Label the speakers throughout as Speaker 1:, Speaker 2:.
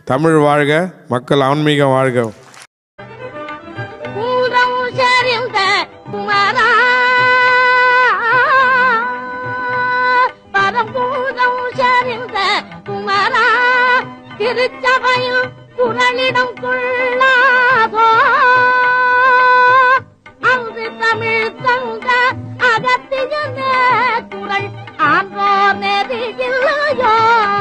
Speaker 1: தமிழ் வாழ்க மக்கள் ஆன்மீகம் வாழ்க
Speaker 2: பூரம் சரிந்த குமரா பரம்பூரம் சரிந்த குமரா திருச்சபையில் குரலிடம் கொள்ளாதோ அன்று தமிழ் தந்த அகத்தியன குரல் ஆன்றோர் நெறியில்லையோ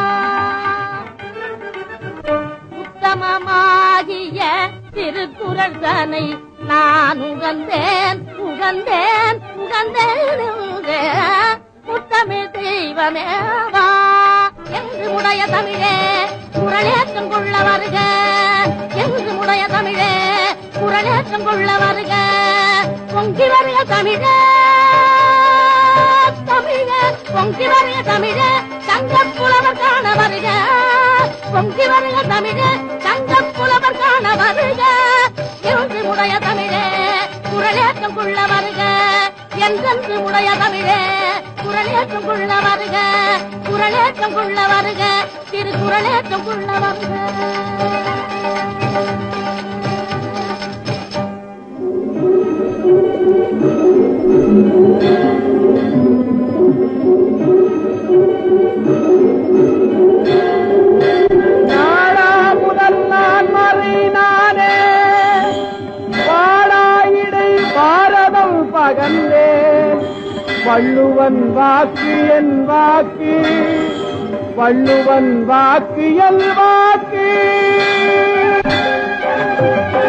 Speaker 2: உத்தமமாகிய திருக்குறள் தனை நான் உகந்தேன் உகந்தேன் உகந்தேன் என்று முத்தமிழ் தெய்வமேவா என்று உடைய தமிழே குரலேற்றம் கொள்ள வருக என்று உடைய தமிழே குரலேற்றம் கொள்ள வருக பொங்கி வருக தமிழே தமிழ பொங்கி வருக தமிழ தங்க புலவர் காண வருக பொங்கி வருக தமிழ தங்க புலவர் காண வருக என்று உடைய தமிழே குரலேற்றம் கொள்ள வருக என்றென்று உடைய தமிழே குரலேற்றம் கொள்ள வருக குரலேற்றம் கொள்ள வருக திருக்குறளேற்றம் கொள்ள வருக
Speaker 3: நாடா முதல் நான் மறை நானே வாடாயிடை பாரதம் பகந்தேன் வள்ளுவன் வாக்கு என் வாக்கு வள்ளுவன் வாக்கு என் வாக்கு